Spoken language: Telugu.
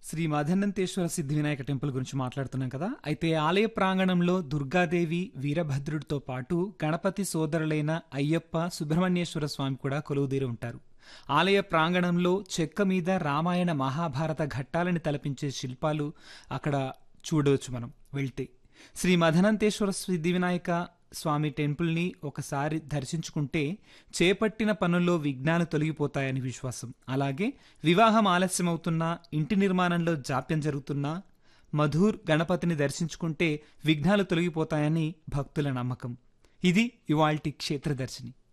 శ్రీ మదనంతేశ్వర సిద్ధి వినాయక టెంపుల్ గురించి మాట్లాడుతున్నాం కదా అయితే ఆలయ ప్రాంగణంలో దుర్గాదేవి వీరభద్రుడితో పాటు గణపతి సోదరులైన అయ్యప్ప సుబ్రహ్మణ్యేశ్వర స్వామి కూడా కొలువుదీరి ఉంటారు ఆలయ ప్రాంగణంలో చెక్క మీద రామాయణ మహాభారత ఘట్టాలని తలపించే శిల్పాలు అక్కడ చూడవచ్చు మనం వెళ్తే శ్రీ మదనంతేశ్వర సిద్ధి వినాయక స్వామి టెంపుల్ని ఒకసారి దర్శించుకుంటే చేపట్టిన పనుల్లో విఘ్నాలు తొలగిపోతాయని విశ్వాసం అలాగే వివాహం ఆలస్యమవుతున్నా ఇంటి నిర్మాణంలో జాప్యం జరుగుతున్నా మధుర్ గణపతిని దర్శించుకుంటే విఘ్నాలు తొలగిపోతాయని భక్తుల నమ్మకం ఇది ఇవాల్టి క్షేత్ర దర్శిని